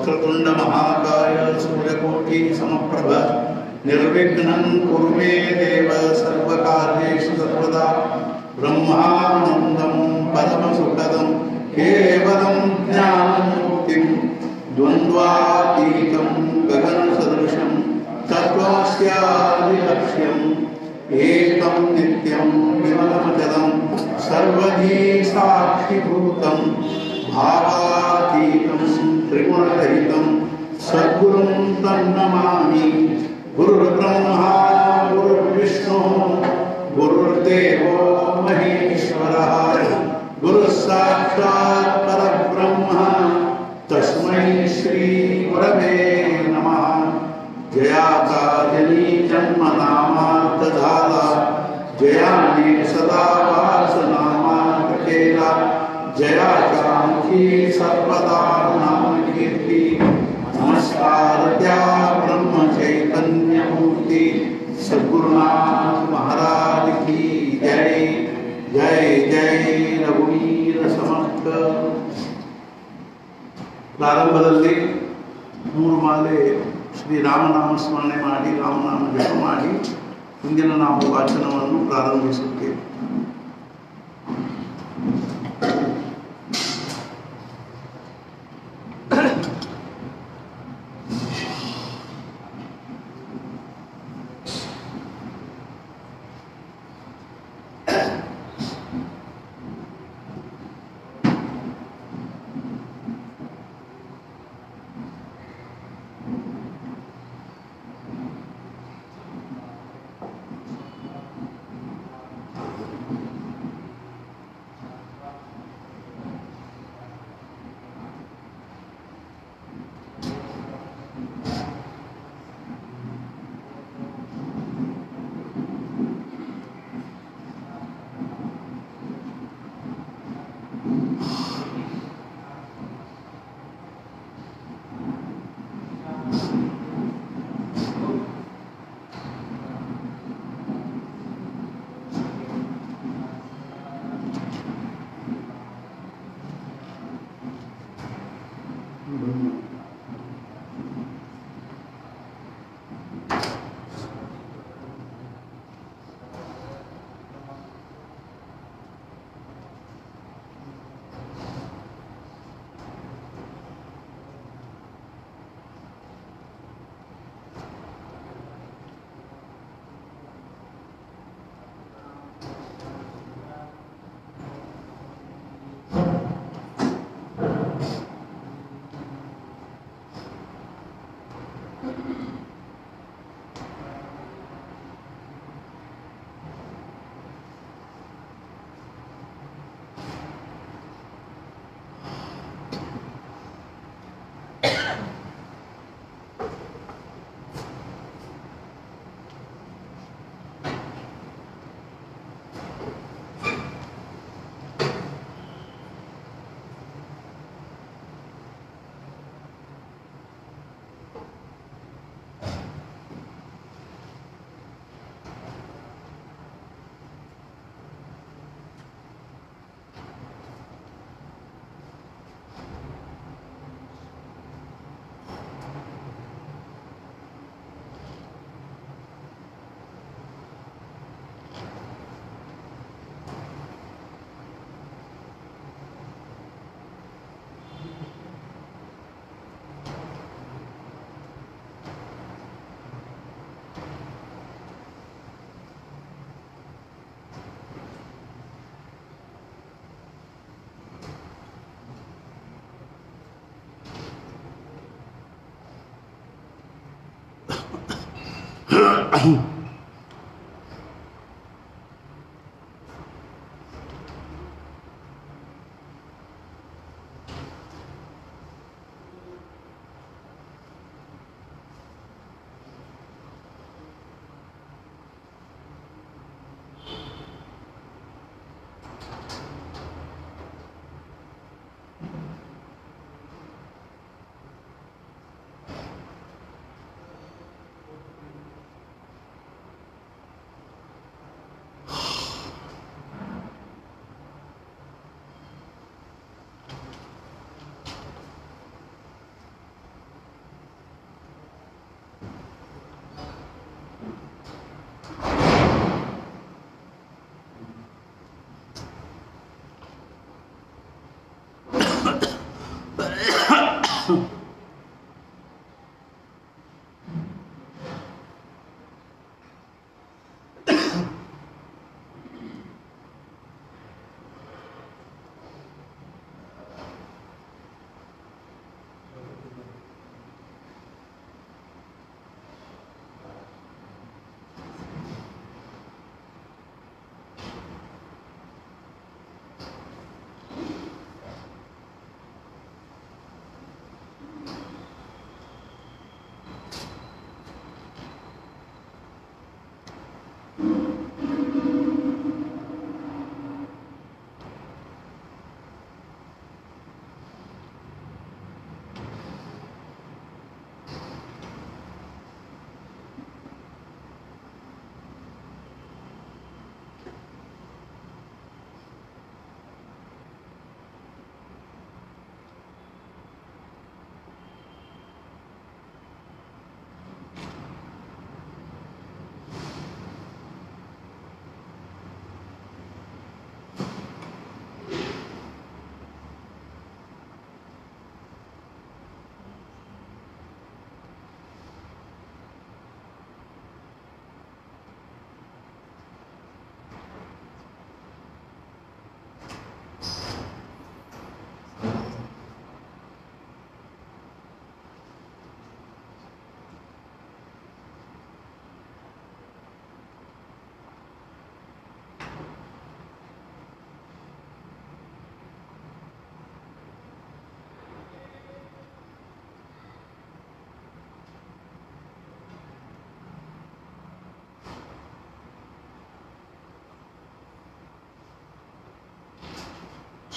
ವಕ್ರತುಂಡ ಮಹಾಕಾಯ ಸೂರ್ಯಕೋಟಿ ಸಮಪ್ರಭ ನಿರ್ವಿಘ್ನಂ ಕುರು ಮೇ ದೇವ ಸರ್ವಕಾರ್ಯೇಷು ಸರ್ವದಾ ಬ್ರಹ್ಮಾನಂದಂ ಪರಮಸುಖದಂ ಕೇವಲಂ ಜ್ಞಾನಮೂರ್ತಿಂ ದ್ವಂದ್ವಾತೀತಂ ಗಗನಸದೃಶಂ ತತ್ವಸ್ಯಾದಿಲಕ್ಷ್ಯಂ ಏಕಂ ನಿತ್ಯಂ ವಿಮಲಮಚಲಂ ಸರ್ವಧೀ ಸಾಕ್ಷಿಭೂತಂ ಭಾವಾತೀತಂ ತ್ರಿಗುಣರಹಿतं ಸದ್ಗುರುಂ ತನ್ನಮಾಮಿ ಗುರುರ್ಬ್ರಹ್ಮ ಗುರುರ್ವಿಷ್ಣು ಗುರುರ್ದೇವೋ ಮಹೇಶ್ವರः ಗುರುः ಸಾಕ್ಷಾತ್ ಪರಬ್ರಹ್ಮ ತಸ್ಮೈ ಶ್ರೀ ಗುರವೇ ನಮಃ ಜಯಾಕಾಜನಿ ಜನ್ಮನಾಮಾರ್ಥಧಾರ ಜಯಾನಿ ಸದಾ ವಾಸನಾಮಾಂತಕೇಲ ಜಯಾಕಾಂಕ್ಷಿ ಸರ್ವದಾ ನಾಮ ಕೀರ್ತಿ ನಮಸ್ಕಾರತ್ಯಾ ಬ್ರಹ್ಮ ಚೈತನ್ಯ ಮೂರ್ತಿ ಸದ್ಗುರುನಾಥ ಮಹಾರಾಜ್ ಕಿ ಜೈ ಜೈ ಜೈ ರಘುವೀರ ಸಮರ್ಥ ಪ್ರಾರಂಭದಲ್ಲಿ ಮೂರು ಮಾಲೆ ಶ್ರೀ ರಾಮನಾಮ ಸ್ಮರಣೆ ಮಾಡಿ ರಾಮನಾಮ ಜಪ ಮಾಡಿ ಮುಂದಿನ ನಾವು ವಾಚನವನ್ನು ಪ್ರಾರಂಭಿಸುತ್ತೇವೆ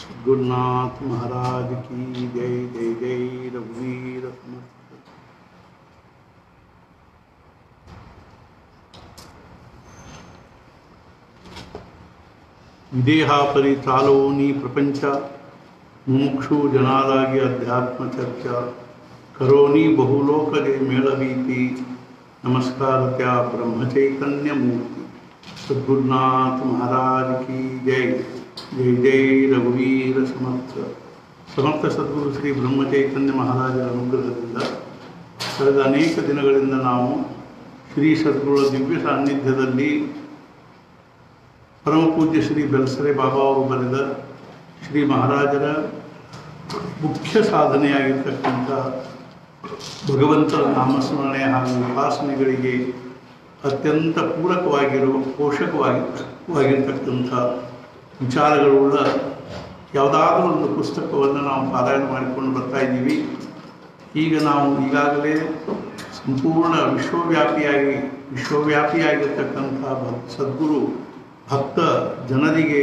सद्गुरुनाथ महाराज की जय जय जय रघुवीर समर्थ ವಿದೇಹಾಪರಿ ಚಾಲೋನಿ ಪ್ರಪಂಚ ಮುಮುಕ್ಷು ಜನಾದಾಗಿ ಅಧ್ಯಾತ್ಮ ಚರ್ಚಾ ಕರೋನಿ ಬಹುಲೋಕದೆ ಮೇಳವೀತಿ ನಮಸ್ಕಾರತ್ಯ ಬ್ರಹ್ಮಚೈತನ್ಯ ಮೂರ್ತಿ ಸದ್ಗುರುನಾಥ ಮಹಾರಾಜ್ ಕಿ ಜೈ ಜೈ ಜೈ ರಘುವೀರ ಸಮರ್ಥ ಸಮರ್ಥ ಸದ್ಗುರು ಶ್ರೀ ಬ್ರಹ್ಮಚೈತನ್ಯ ಮಹಾರಾಜರ ಅನುಗ್ರಹದಿಂದ ಕಳೆದ ಅನೇಕ ದಿನಗಳಿಂದ ನಾವು ಶ್ರೀ ಸದ್ಗುರುಳ ದಿವ್ಯ ಸಾನ್ನಿಧ್ಯದಲ್ಲಿ ಪರಮ ಪೂಜ್ಯ ಶ್ರೀ ಬೆಲ್ಸರೆ ಬಾಬಾ ಅವರು ಬರೆದ ಶ್ರೀ ಮಹಾರಾಜರ ಮುಖ್ಯ ಸಾಧನೆಯಾಗಿರ್ತಕ್ಕಂಥ ಭಗವಂತನ ನಾಮಸ್ಮರಣೆ ಹಾಗೂ ಉಪಾಸನೆಗಳಿಗೆ ಅತ್ಯಂತ ಪೂರಕವಾಗಿರುವ ಪೋಷಕವಾಗಿರ್ತಕ್ಕಂಥ ವಿಚಾರಗಳುಳ್ಳ ಯಾವುದಾದ್ರೂ ಒಂದು ಪುಸ್ತಕವನ್ನು ನಾವು ಪಾರಾಯಣ ಮಾಡಿಕೊಂಡು ಬರ್ತಾ ಇದ್ದೀವಿ ಈಗ ನಾವು ಈಗಾಗಲೇ ಸಂಪೂರ್ಣ ವಿಶ್ವವ್ಯಾಪಿಯಾಗಿ ವಿಶ್ವವ್ಯಾಪಿಯಾಗಿರ್ತಕ್ಕಂಥ ಭಕ್ ಸದ್ಗುರು ಭಕ್ತ ಜನರಿಗೆ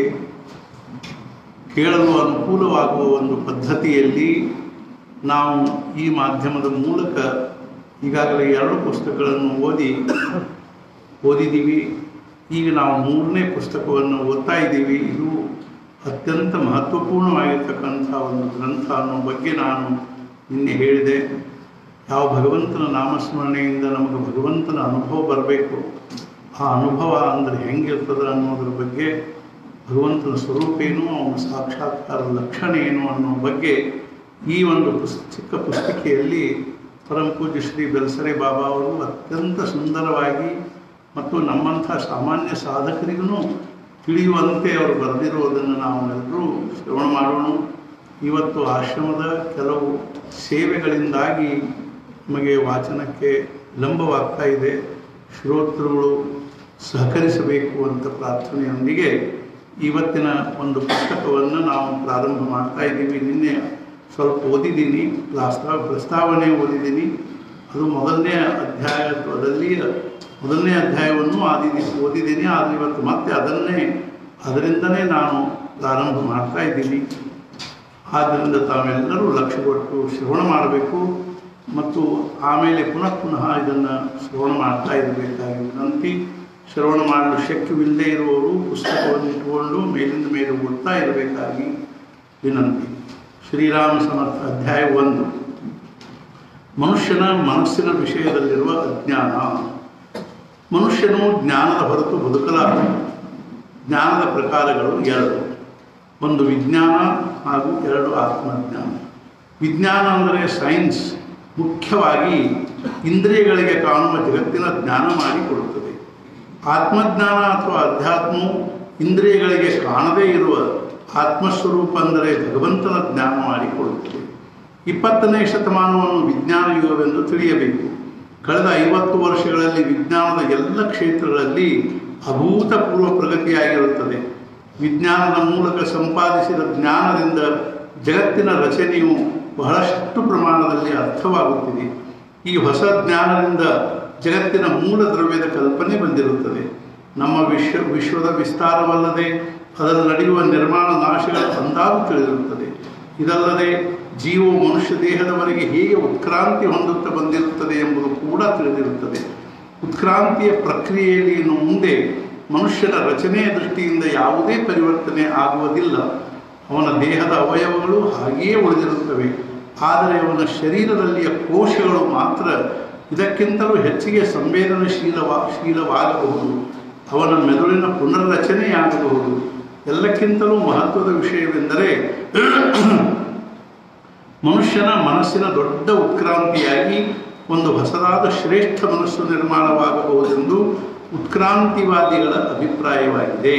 ಕೇಳಲು ಅನುಕೂಲವಾಗುವ ಒಂದು ಪದ್ಧತಿಯಲ್ಲಿ ನಾವು ಈ ಮಾಧ್ಯಮದ ಮೂಲಕ ಈಗಾಗಲೇ ಎರಡು ಪುಸ್ತಕಗಳನ್ನು ಓದಿ ಓದಿದ್ದೀವಿ ಈಗ ನಾವು ಮೂರನೇ ಪುಸ್ತಕವನ್ನು ಓದ್ತಾ ಇದ್ದೀವಿ ಇದು ಅತ್ಯಂತ ಮಹತ್ವಪೂರ್ಣವಾಗಿರ್ತಕ್ಕಂಥ ಒಂದು ಗ್ರಂಥ ಅನ್ನೋ ಬಗ್ಗೆ ನಾನು ನಿನ್ನೆ ಹೇಳಿದೆ ಯಾವ ಭಗವಂತನ ನಾಮಸ್ಮರಣೆಯಿಂದ ನಮಗೆ ಭಗವಂತನ ಅನುಭವ ಬರಬೇಕು ಆ ಅನುಭವ ಅಂದರೆ ಹೆಂಗಿರ್ತದೆ ಅನ್ನೋದ್ರ ಬಗ್ಗೆ ಭಗವಂತನ ಸ್ವರೂಪ ಏನು ಅವನ ಸಾಕ್ಷಾತ್ಕಾರ ಲಕ್ಷಣ ಏನು ಅನ್ನೋ ಬಗ್ಗೆ ಈ ಒಂದು ಪುಸ್ ಚಿಕ್ಕ ಪುಸ್ತಿಕೆಯಲ್ಲಿ ಪರಮ ಪೂಜ್ಯ ಶ್ರೀ ಬೆಲ್ಸರೆ ಬಾಬಾ ಅವರು ಅತ್ಯಂತ ಸುಂದರವಾಗಿ ಮತ್ತು ನಮ್ಮಂಥ ಸಾಮಾನ್ಯ ಸಾಧಕರಿಗೂ ತಿಳಿಯುವಂತೆ ಅವರು ಬರೆದಿರುವುದನ್ನು ನಾವು ಎಲ್ಲರೂ ಶ್ರವಣ ಮಾಡೋಣ ಇವತ್ತು ಆಶ್ರಮದ ಕೆಲವು ಸೇವೆಗಳಿಂದಾಗಿ ನಮಗೆ ವಾಚನಕ್ಕೆ ವಿಳಂಬವಾಗ್ತಾ ಇದೆ ಶ್ರೋತೃಗಳು ಸಹಕರಿಸಬೇಕು ಅಂತ ಪ್ರಾರ್ಥನೆಯೊಂದಿಗೆ ಇವತ್ತಿನ ಒಂದು ಪುಸ್ತಕವನ್ನು ನಾವು ಪ್ರಾರಂಭ ಮಾಡ್ತಾ ಇದ್ದೀವಿ ನಿನ್ನೆ ಸ್ವಲ್ಪ ಓದಿದ್ದೀನಿ ಪ್ರಸ್ತಾವ ಪ್ರಸ್ತಾವನೆ ಓದಿದ್ದೀನಿ ಅದು ಮೊದಲನೇ ಅಧ್ಯಾಯದಲ್ಲಿ ಮೊದಲನೇ ಅಧ್ಯಾಯವನ್ನು ಆದಿದ್ದೀನಿ ಓದಿದ್ದೀನಿ ಆದರೆ ಇವತ್ತು ಮತ್ತೆ ಅದನ್ನೇ ಅದರಿಂದನೇ ನಾನು ಪ್ರಾರಂಭ ಮಾಡ್ತಾ ಇದ್ದೀನಿ ಆದ್ದರಿಂದ ತಾವೆಲ್ಲರೂ ಲಕ್ಷ್ಯ ಕೊಟ್ಟು ಶ್ರವಣ ಮಾಡಬೇಕು ಮತ್ತು ಆಮೇಲೆ ಪುನಃ ಪುನಃ ಇದನ್ನು ಶ್ರವಣ ಮಾಡ್ತಾ ಇರಬೇಕಾಗಿ ವಿನಂತಿ ಶ್ರವಣ ಮಾಡಲು ಶಕ್ಯವಿಲ್ಲದೆ ಇರುವವರು ಪುಸ್ತಕವನ್ನು ಇಟ್ಟುಕೊಂಡು ಮೇಲಿಂದ ಮೇಲೆ ಓದ್ತಾ ಇರಬೇಕಾಗಿ ವಿನಂತಿ ಶ್ರೀರಾಮ ಸಮರ್ಥ ಅಧ್ಯಾಯ ಒಂದು ಮನುಷ್ಯನ ಮನಸ್ಸಿನ ವಿಷಯದಲ್ಲಿರುವ ಅಜ್ಞಾನ ಮನುಷ್ಯನು ಜ್ಞಾನದ ಹೊರತು ಬದುಕಲಾರ ಜ್ಞಾನದ ಪ್ರಕಾರಗಳು ಎರಡು ಒಂದು ವಿಜ್ಞಾನ ಹಾಗೂ ಎರಡು ಆತ್ಮಜ್ಞಾನ ವಿಜ್ಞಾನ ಅಂದರೆ ಸೈನ್ಸ್ ಮುಖ್ಯವಾಗಿ ಇಂದ್ರಿಯಗಳಿಗೆ ಕಾಣುವ ಜಗತ್ತಿನ ಜ್ಞಾನ ಮಾಡಿಕೊಡುತ್ತದೆ ಆತ್ಮಜ್ಞಾನ ಅಥವಾ ಅಧ್ಯಾತ್ಮವು ಇಂದ್ರಿಯಗಳಿಗೆ ಕಾಣದೇ ಇರುವ ಆತ್ಮಸ್ವರೂಪ ಅಂದರೆ ಭಗವಂತನ ಜ್ಞಾನ ಮಾಡಿಕೊಡುತ್ತದೆ ಇಪ್ಪತ್ತನೇ ಶತಮಾನವನ್ನು ವಿಜ್ಞಾನ ಯುಗವೆಂದು ತಿಳಿಯಬೇಕು ಕಳೆದ ಐವತ್ತು ವರ್ಷಗಳಲ್ಲಿ ವಿಜ್ಞಾನದ ಎಲ್ಲ ಕ್ಷೇತ್ರಗಳಲ್ಲಿ ಅಭೂತಪೂರ್ವ ಪ್ರಗತಿಯಾಗಿರುತ್ತದೆ ವಿಜ್ಞಾನದ ಮೂಲಕ ಸಂಪಾದಿಸಿದ ಜ್ಞಾನದಿಂದ ಜಗತ್ತಿನ ರಚನೆಯು ಬಹಳಷ್ಟು ಪ್ರಮಾಣದಲ್ಲಿ ಅರ್ಥವಾಗುತ್ತಿದೆ ಈ ಹೊಸ ಜ್ಞಾನದಿಂದ ಜಗತ್ತಿನ ಮೂಲ ದ್ರವ್ಯದ ಕಲ್ಪನೆ ಬಂದಿರುತ್ತದೆ ನಮ್ಮ ವಿಶ್ವ ವಿಶ್ವದ ವಿಸ್ತಾರವಲ್ಲದೆ ಅದರ ನಡೆಯುವ ನಿರ್ಮಾಣ ನಾಶಗಳ ಅಂದಾಜು ತಿಳಿದಿರುತ್ತದೆ ಇದಲ್ಲದೆ ಜೀವವು ಮನುಷ್ಯ ದೇಹದವರೆಗೆ ಹೇಗೆ ಉತ್ಕ್ರಾಂತಿ ಹೊಂದುತ್ತಾ ಬಂದಿರುತ್ತದೆ ಎಂಬುದು ಕೂಡ ತಿಳಿದಿರುತ್ತದೆ ಉತ್ಕ್ರಾಂತಿಯ ಪ್ರಕ್ರಿಯೆಯಲ್ಲಿ ಇನ್ನು ಮುಂದೆ ಮನುಷ್ಯನ ರಚನೆಯ ದೃಷ್ಟಿಯಿಂದ ಯಾವುದೇ ಪರಿವರ್ತನೆ ಆಗುವುದಿಲ್ಲ ಅವನ ದೇಹದ ಅವಯವಗಳು ಹಾಗೆಯೇ ಉಳಿದಿರುತ್ತವೆ ಆದರೆ ಅವನ ಶರೀರದಲ್ಲಿಯ ಕೋಶಗಳು ಮಾತ್ರ ಇದಕ್ಕಿಂತಲೂ ಹೆಚ್ಚಿಗೆ ಸಂವೇದನಶೀಲವಾ ಶೀಲವಾಗಬಹುದು ಅವನ ಮೆದುಳಿನ ಪುನರ್ರಚನೆಯಾಗಬಹುದು ಎಲ್ಲಕ್ಕಿಂತಲೂ ಮಹತ್ವದ ವಿಷಯವೆಂದರೆ ಮನುಷ್ಯನ ಮನಸ್ಸಿನ ದೊಡ್ಡ ಉತ್ಕ್ರಾಂತಿಯಾಗಿ ಒಂದು ಹೊಸದಾದ ಶ್ರೇಷ್ಠ ಮನಸ್ಸು ನಿರ್ಮಾಣವಾಗಬಹುದೆಂದು ಉತ್ಕ್ರಾಂತಿವಾದಿಗಳ ಅಭಿಪ್ರಾಯವಾಗಿದೆ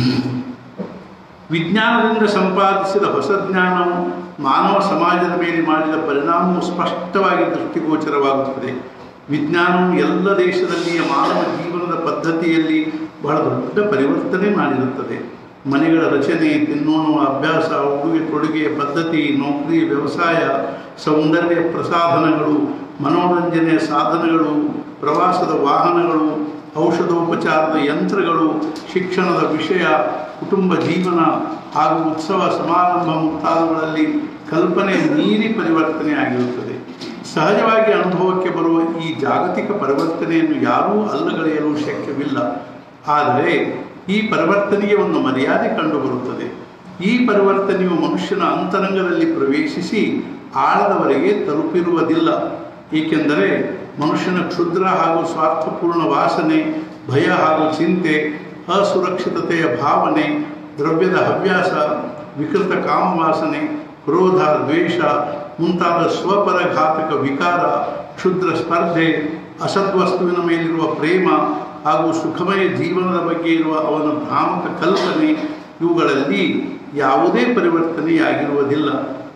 ವಿಜ್ಞಾನದಿಂದ ಸಂಪಾದಿಸಿದ ಹೊಸ ಜ್ಞಾನವು ಮಾನವ ಸಮಾಜದ ಮೇಲೆ ಮಾಡಿದ ಪರಿಣಾಮವು ಸ್ಪಷ್ಟವಾಗಿ ದೃಷ್ಟಿಗೋಚರವಾಗುತ್ತದೆ ವಿಜ್ಞಾನವು ಎಲ್ಲ ದೇಶದಲ್ಲಿಯ ಮಾನವ ಜೀವನದ ಪದ್ಧತಿಯಲ್ಲಿ ಬಹಳ ದೊಡ್ಡ ಪರಿವರ್ತನೆ ಮಾಡಿರುತ್ತದೆ ಮನೆಗಳ ರಚನೆ ತಿನ್ನೋಣ ಅಭ್ಯಾಸ ಉಡುಗೆ ತೊಡುಗೆಯ ಪದ್ಧತಿ ನೌಕರಿ ವ್ಯವಸಾಯ ಸೌಂದರ್ಯ ಪ್ರಸಾಧನಗಳು ಮನೋರಂಜನೆಯ ಸಾಧನಗಳು ಪ್ರವಾಸದ ವಾಹನಗಳು ಔಷಧೋಪಚಾರದ ಯಂತ್ರಗಳು ಶಿಕ್ಷಣದ ವಿಷಯ ಕುಟುಂಬ ಜೀವನ ಹಾಗೂ ಉತ್ಸವ ಸಮಾರಂಭ ಮುಂತಾದವುಗಳಲ್ಲಿ ಕಲ್ಪನೆ ಮೀರಿ ಪರಿವರ್ತನೆ ಆಗಿರುತ್ತದೆ ಸಹಜವಾಗಿ ಅನುಭವಕ್ಕೆ ಬರುವ ಈ ಜಾಗತಿಕ ಪರಿವರ್ತನೆಯನ್ನು ಯಾರೂ ಅಲ್ಲಗಳೆಯಲು ಶಕ್ಯವಿಲ್ಲ ಆದರೆ ಈ ಪರಿವರ್ತನೆಗೆ ಒಂದು ಮರ್ಯಾದೆ ಕಂಡುಬರುತ್ತದೆ ಈ ಪರಿವರ್ತನೆಯು ಮನುಷ್ಯನ ಅಂತರಂಗದಲ್ಲಿ ಪ್ರವೇಶಿಸಿ ಆಳದವರೆಗೆ ತಲುಪಿರುವುದಿಲ್ಲ ಏಕೆಂದರೆ ಮನುಷ್ಯನ ಕ್ಷುದ್ರ ಹಾಗೂ ಸ್ವಾರ್ಥಪೂರ್ಣ ವಾಸನೆ ಭಯ ಹಾಗೂ ಚಿಂತೆ ಅಸುರಕ್ಷಿತತೆಯ ಭಾವನೆ ದ್ರವ್ಯದ ಹವ್ಯಾಸ ವಿಕೃತ ಕಾಮವಾಸನೆ ಕ್ರೋಧ ದ್ವೇಷ ಮುಂತಾದ ಸ್ವಪರಘಾತಕ ವಿಕಾರ ಕ್ಷುದ್ರ ಸ್ಪರ್ಧೆ ಅಸದ್ವಸ್ತುವಿನ ಮೇಲಿರುವ ಪ್ರೇಮ ಹಾಗೂ ಸುಖಮಯ ಜೀವನದ ಬಗ್ಗೆ ಇರುವ ಅವನ ಭ್ರಾಮಕ ಕಲ್ಪನೆ ಇವುಗಳಲ್ಲಿ ಯಾವುದೇ ಪರಿವರ್ತನೆಯಾಗಿರುವುದಿಲ್ಲ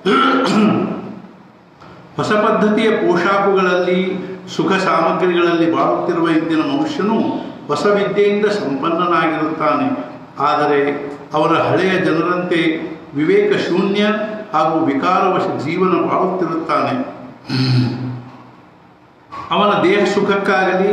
ಹೊಸ ಪದ್ಧತಿಯ ಪೋಷಾಕುಗಳಲ್ಲಿ ಸುಖ ಸಾಮಗ್ರಿಗಳಲ್ಲಿ ಬಾಳುತ್ತಿರುವ ಇಂದಿನ ಮನುಷ್ಯನು ಹೊಸ ವಿದ್ಯೆಯಿಂದ ಸಂಪನ್ನನಾಗಿರುತ್ತಾನೆ ಆದರೆ ಅವರ ಹಳೆಯ ಜನರಂತೆ ವಿವೇಕ ಶೂನ್ಯ ಹಾಗೂ ವಿಕಾರವಶ ಜೀವನ ಬಾಳುತ್ತಿರುತ್ತಾನೆ ಅವನ ದೇಹ ಸುಖಕ್ಕಾಗಲಿ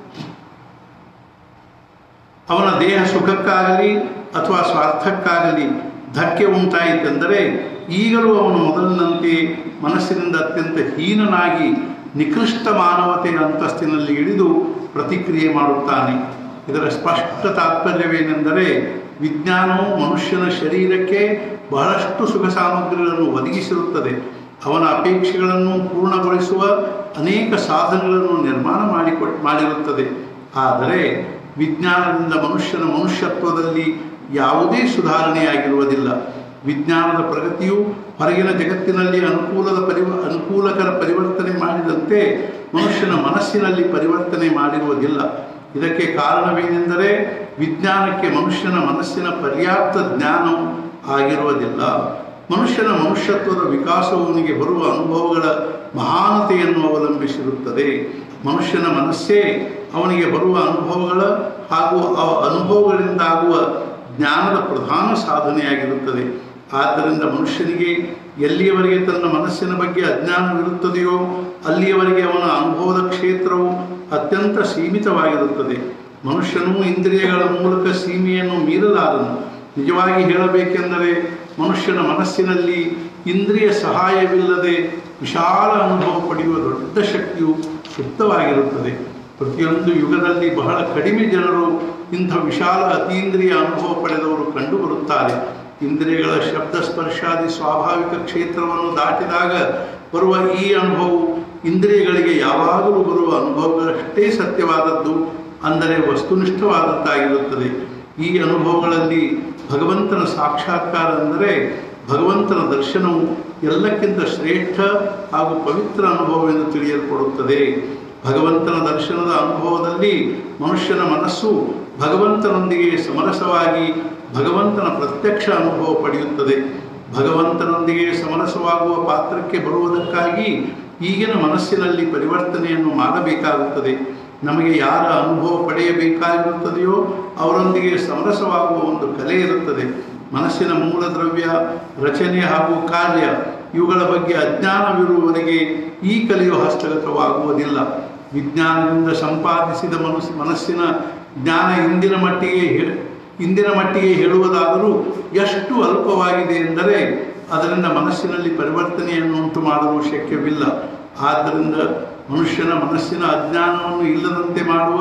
ಅವನ ದೇಹ ಸುಖಕ್ಕಾಗಲಿ ಅಥವಾ ಸ್ವಾರ್ಥಕ್ಕಾಗಲಿ ಧಕ್ಕೆ ಉಂಟಾಯಿತೆಂದರೆ ಈಗಲೂ ಅವನು ಮೊದಲಿನಂತೆ ಮನಸ್ಸಿನಿಂದ ಅತ್ಯಂತ ಹೀನನಾಗಿ ನಿಕೃಷ್ಟ ಮಾನವತೆಯ ಅಂತಸ್ತಿನಲ್ಲಿ ಇಳಿದು ಪ್ರತಿಕ್ರಿಯೆ ಮಾಡುತ್ತಾನೆ ಇದರ ಸ್ಪಷ್ಟ ತಾತ್ಪರ್ಯವೇನೆಂದರೆ ವಿಜ್ಞಾನವು ಮನುಷ್ಯನ ಶರೀರಕ್ಕೆ ಬಹಳಷ್ಟು ಸುಖ ಸಾಮಗ್ರಿಗಳನ್ನು ಒದಗಿಸಿರುತ್ತದೆ ಅವನ ಅಪೇಕ್ಷೆಗಳನ್ನು ಪೂರ್ಣಗೊಳಿಸುವ ಅನೇಕ ಸಾಧನಗಳನ್ನು ನಿರ್ಮಾಣ ಮಾಡಿಕೊಟ್ ಮಾಡಿರುತ್ತದೆ ಆದರೆ ವಿಜ್ಞಾನದಿಂದ ಮನುಷ್ಯನ ಮನುಷ್ಯತ್ವದಲ್ಲಿ ಯಾವುದೇ ಸುಧಾರಣೆಯಾಗಿರುವುದಿಲ್ಲ ವಿಜ್ಞಾನದ ಪ್ರಗತಿಯು ಹೊರಗಿನ ಜಗತ್ತಿನಲ್ಲಿ ಅನುಕೂಲದ ಪರಿವ ಅನುಕೂಲಕರ ಪರಿವರ್ತನೆ ಮಾಡಿದಂತೆ ಮನುಷ್ಯನ ಮನಸ್ಸಿನಲ್ಲಿ ಪರಿವರ್ತನೆ ಮಾಡಿರುವುದಿಲ್ಲ ಇದಕ್ಕೆ ಕಾರಣವೇನೆಂದರೆ ವಿಜ್ಞಾನಕ್ಕೆ ಮನುಷ್ಯನ ಮನಸ್ಸಿನ ಪರ್ಯಾಪ್ತ ಜ್ಞಾನವು ಆಗಿರುವುದಿಲ್ಲ ಮನುಷ್ಯನ ಮನುಷ್ಯತ್ವದ ವಿಕಾಸವು ಅವನಿಗೆ ಬರುವ ಅನುಭವಗಳ ಮಹಾನತೆಯನ್ನು ಅವಲಂಬಿಸಿರುತ್ತದೆ ಮನುಷ್ಯನ ಮನಸ್ಸೇ ಅವನಿಗೆ ಬರುವ ಅನುಭವಗಳ ಹಾಗೂ ಆ ಅನುಭವಗಳಿಂದಾಗುವ ಜ್ಞಾನದ ಪ್ರಧಾನ ಸಾಧನೆಯಾಗಿರುತ್ತದೆ ಆದ್ದರಿಂದ ಮನುಷ್ಯನಿಗೆ ಎಲ್ಲಿಯವರೆಗೆ ತನ್ನ ಮನಸ್ಸಿನ ಬಗ್ಗೆ ಅಜ್ಞಾನವಿರುತ್ತದೆಯೋ ಅಲ್ಲಿಯವರೆಗೆ ಅವನ ಅನುಭವದ ಕ್ಷೇತ್ರವು ಅತ್ಯಂತ ಸೀಮಿತವಾಗಿರುತ್ತದೆ ಮನುಷ್ಯನು ಇಂದ್ರಿಯಗಳ ಮೂಲಕ ಸೀಮೆಯನ್ನು ಮೀರಲಾರನು ನಿಜವಾಗಿ ಹೇಳಬೇಕೆಂದರೆ ಮನುಷ್ಯನ ಮನಸ್ಸಿನಲ್ಲಿ ಇಂದ್ರಿಯ ಸಹಾಯವಿಲ್ಲದೆ ವಿಶಾಲ ಅನುಭವ ಪಡೆಯುವ ದೊಡ್ಡ ಶಕ್ತಿಯು ಸುಪ್ತವಾಗಿರುತ್ತದೆ ಪ್ರತಿಯೊಂದು ಯುಗದಲ್ಲಿ ಬಹಳ ಕಡಿಮೆ ಜನರು ಇಂಥ ವಿಶಾಲ ಅತೀಂದ್ರಿಯ ಅನುಭವ ಪಡೆದವರು ಕಂಡುಬರುತ್ತಾರೆ ಇಂದ್ರಿಯಗಳ ಶಬ್ದ ಸ್ಪರ್ಶಾದಿ ಸ್ವಾಭಾವಿಕ ಕ್ಷೇತ್ರವನ್ನು ದಾಟಿದಾಗ ಬರುವ ಈ ಅನುಭವವು ಇಂದ್ರಿಯಗಳಿಗೆ ಯಾವಾಗಲೂ ಬರುವ ಅನುಭವಗಳಷ್ಟೇ ಸತ್ಯವಾದದ್ದು ಅಂದರೆ ವಸ್ತುನಿಷ್ಠವಾದದ್ದಾಗಿರುತ್ತದೆ ಈ ಅನುಭವಗಳಲ್ಲಿ ಭಗವಂತನ ಸಾಕ್ಷಾತ್ಕಾರ ಅಂದರೆ ಭಗವಂತನ ದರ್ಶನವು ಎಲ್ಲಕ್ಕಿಂತ ಶ್ರೇಷ್ಠ ಹಾಗೂ ಪವಿತ್ರ ಅನುಭವವೆಂದು ತಿಳಿಯಲ್ಪಡುತ್ತದೆ ಭಗವಂತನ ದರ್ಶನದ ಅನುಭವದಲ್ಲಿ ಮನುಷ್ಯನ ಮನಸ್ಸು ಭಗವಂತನೊಂದಿಗೆ ಸಮರಸವಾಗಿ ಭಗವಂತನ ಪ್ರತ್ಯಕ್ಷ ಅನುಭವ ಪಡೆಯುತ್ತದೆ ಭಗವಂತನೊಂದಿಗೆ ಸಮರಸವಾಗುವ ಪಾತ್ರಕ್ಕೆ ಬರುವುದಕ್ಕಾಗಿ ಈಗಿನ ಮನಸ್ಸಿನಲ್ಲಿ ಪರಿವರ್ತನೆಯನ್ನು ಮಾಡಬೇಕಾಗುತ್ತದೆ ನಮಗೆ ಯಾರ ಅನುಭವ ಪಡೆಯಬೇಕಾಗಿರುತ್ತದೆಯೋ ಅವರೊಂದಿಗೆ ಸಮರಸವಾಗುವ ಒಂದು ಕಲೆ ಇರುತ್ತದೆ ಮನಸ್ಸಿನ ಮೂಲ ದ್ರವ್ಯ ರಚನೆ ಹಾಗೂ ಕಾರ್ಯ ಇವುಗಳ ಬಗ್ಗೆ ಅಜ್ಞಾನವಿರುವವರೆಗೆ ಈ ಕಲೆಯು ಹಸ್ತಗತವಾಗುವುದಿಲ್ಲ ವಿಜ್ಞಾನದಿಂದ ಸಂಪಾದಿಸಿದ ಮನಸ್ಸು ಮನಸ್ಸಿನ ಜ್ಞಾನ ಇಂದಿನ ಮಟ್ಟಿಗೆ ಹೇ- ಇಂದಿನ ಮಟ್ಟಿಗೆ ಹೇಳುವುದಾದರೂ ಎಷ್ಟು ಅಲ್ಪವಾಗಿದೆ ಎಂದರೆ ಅದರಿಂದ ಮನಸ್ಸಿನಲ್ಲಿ ಪರಿವರ್ತನೆಯನ್ನು ಉಂಟು ಮಾಡಲು ಶಕ್ಯವಿಲ್ಲ ಆದ್ದರಿಂದ ಮನುಷ್ಯನ ಮನಸ್ಸಿನ ಅಜ್ಞಾನವನ್ನು ಇಲ್ಲದಂತೆ ಮಾಡುವ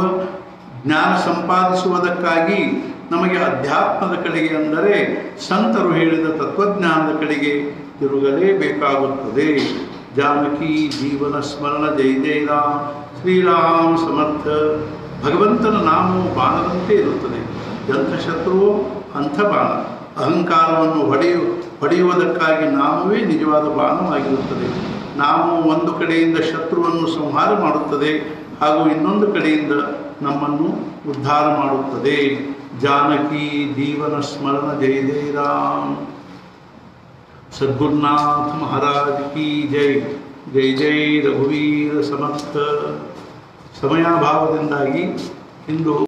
ಜ್ಞಾನ ಸಂಪಾದಿಸುವುದಕ್ಕಾಗಿ ನಮಗೆ ಅಧ್ಯಾತ್ಮದ ಕಡೆಗೆ ಅಂದರೆ ಸಂತರು ಹೇಳಿದ ತತ್ವಜ್ಞಾನದ ಕಡೆಗೆ ತಿರುಗಲೇಬೇಕಾಗುತ್ತದೆ ಜಾನಕಿ ಜೀವನ ಸ್ಮರಣ ಜೈ ಜೈ ರಾಮ್ ಶ್ರೀರಾಮ್ ಸಮರ್ಥ ಭಗವಂತನ ನಾಮವು ಬಾಣದಂತೆ ಇರುತ್ತದೆ ಎಂಥ ಶತ್ರುವೋ ಅಂಥ ಬಾಣ ಅಹಂಕಾರವನ್ನು ಹೊಡೆಯು ಹೊಡೆಯುವುದಕ್ಕಾಗಿ ನಾಮವೇ ನಿಜವಾದ ಬಾಣವಾಗಿರುತ್ತದೆ ನಾಮವು ಒಂದು ಕಡೆಯಿಂದ ಶತ್ರುವನ್ನು ಸಂಹಾರ ಮಾಡುತ್ತದೆ ಹಾಗೂ ಇನ್ನೊಂದು ಕಡೆಯಿಂದ ನಮ್ಮನ್ನು ಉದ್ಧಾರ ಮಾಡುತ್ತದೆ ಜಾನಕಿ ಜೀವನ ಸ್ಮರಣ ಜೈ ಜೈ ರಾಮ್ ಸದ್ಗುರುನಾಥ ಮಹಾರಾಜ್ ಕಿ ಜೈ ಜೈ ಜೈ ರಘುವೀರ ಸಮರ್ಥ ಸಮಯಾಭಾವದಿಂದಾಗಿ ಇಂದು